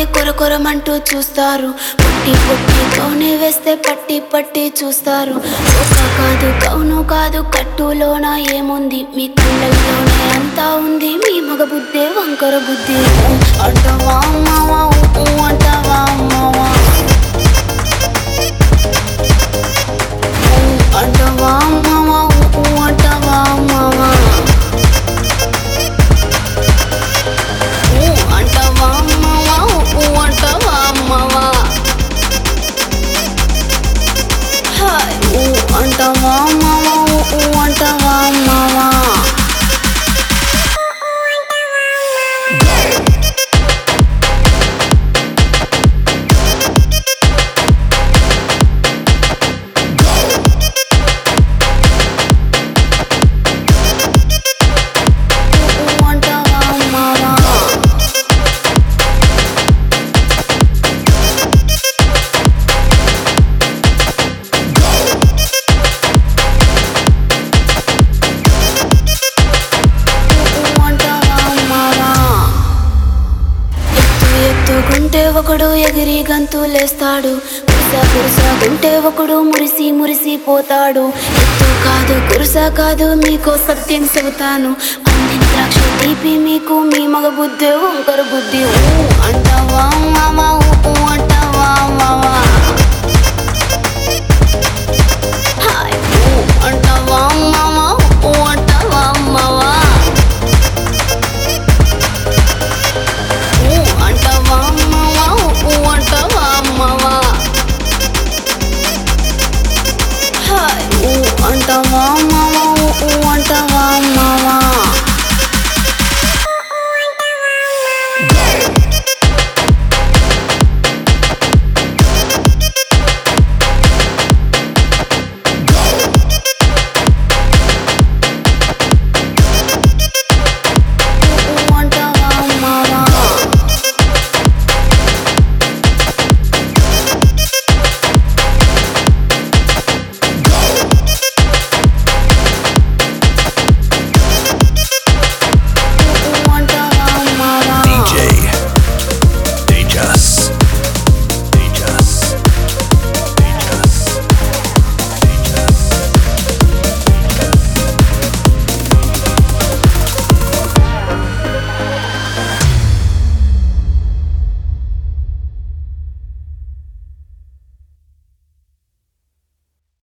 కొరకొరమంటూ చూస్తారు పొట్టి పొట్టితోనే వేస్తే పట్టి పట్టి చూస్తారు ఒక కాదు కౌను కాదు కట్టులోన ఏముంది మీ కళ్ళల్లోనే అంతా ఉంది మీ మగ బుద్ధే వంకర బుద్ధి అంటవా అమ్మావా ఊ అంటావా అమ్మావా ఊ అంటావా అమ్మావా ఊ అంటావా అమ్మావా ఊ అంటావా అమ్మావా ఊ అంటావా అమ్మావా హాయ్ ఊ అంటావా అమ్మావా ఊ అంటావా అమ్మావా ఊ అంటావా అమ్మావా అంటావా అమ్మావా ఎత్తు ఎత్తుకుంటే ఒకడు ఎగిరి గంతులేస్తాడు కురుస కురుసగుంటే ఒకడు మురిసి మురిసి పోతాడు ఎత్తు కాదు కురుస కాదు మీకో సత్యం చెబుతాను అందిన ద్రాక్ష తీపి మీకు మీ మగ బుద్ధి వంకర బుద్ధి ఊ అంటావా మావా ఊ అంటావా మావా హాయ్ ఊ అంటావా మావా ఊ అంటావా మావా ఊ అంటావా అమ్మవా ఊ అంటావా అమ్మవా హాయ్ ఊ అంటావా అమ్మవా